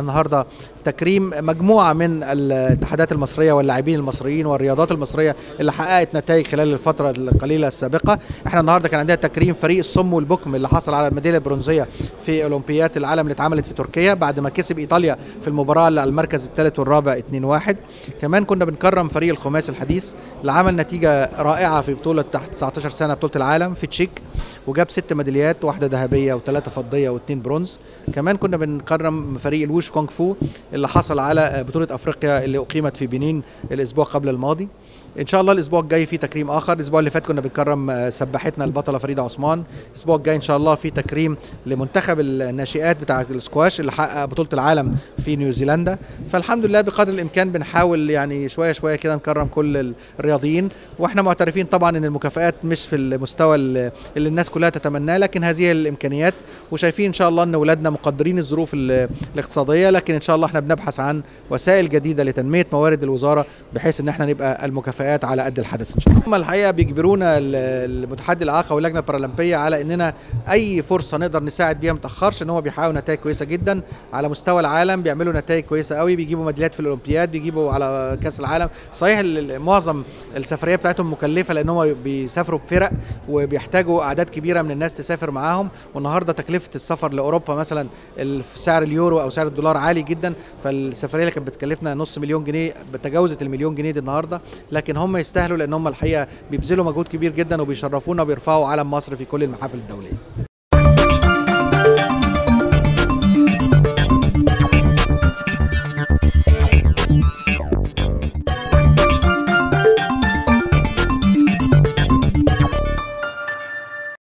النهارده تكريم مجموعه من الاتحادات المصريه واللاعبين المصريين والرياضات المصريه اللي حققت نتائج خلال الفتره القليله السابقه احنا النهارده كان عندنا تكريم فريق الصم والبكم اللي حصل على الميداليه البرونزيه في اولمبياد العالم اللي اتعملت في تركيا بعد ما كسب ايطاليا في المباراه اللي على المركز الثالث والرابع 2-1 كمان كنا بنكرم فريق الخماسي الحديث اللي عمل نتيجه رائعه في بطوله تحت 19 سنه بطوله العالم في تشيك وجاب ست ميداليات واحده ذهبيه وثلاثه فضيه واثنين برونز كمان كنا بنكرم فريق الوش كونغ فو اللي حصل على بطوله افريقيا اللي اقيمت في بنين الاسبوع قبل الماضي ان شاء الله الاسبوع الجاي في تكريم اخر الاسبوع اللي فات كنا بنكرم سباحتنا البطله فريده عثمان الاسبوع الجاي ان شاء الله في تكريم لمنتخب الناشئات بتاع السكواش اللي حقق بطوله العالم في نيوزيلندا فالحمد لله بقدر الامكان بنحاول يعني شويه شويه كده نكرم كل الرياضيين واحنا معترفين طبعا ان المكافآت مش في المستوى اللي الناس كلها تتمناه لكن هذه الامكانيات وشايفين ان شاء الله ان اولادنا مقدرين الظروف الاقتصاديه لكن ان شاء الله احنا بنبحث عن وسائل جديده لتنميه موارد الوزاره بحيث ان احنا نبقى المكافآت على قد الحدث ان شاء الله. هم الحقيقه بيجبرونا المتحدي الاعاقه واللجنه البارالمبيه على اننا اي فرصه نقدر نساعد بيها ما تاخرش ان هم بيحققوا نتائج كويسه جدا على مستوى العالم بيعملوا نتائج كويسه قوي بيجيبوا ميداليات في الاولمبياد بيجيبوا على كاس العالم صحيح معظم السفريه بتاعتهم مكلفه لان هم بيسافروا بفرق وبيحتاجوا اعداد كبيره من الناس تسافر معاهم والنهارده تكلفه السفر لاوروبا مثلا سعر اليورو او سعر الدولار عالي جدا فالسفريه اللي كانت بتكلفنا نص مليون جنيه تجاوزت المليون جنيه دي النهارده لكن هم يستاهلوا لان هم الحقيقه بيبذلوا مجهود كبير جدا وبيشرفونا وبيرفعوا علم مصر في كل المحافل الدوليه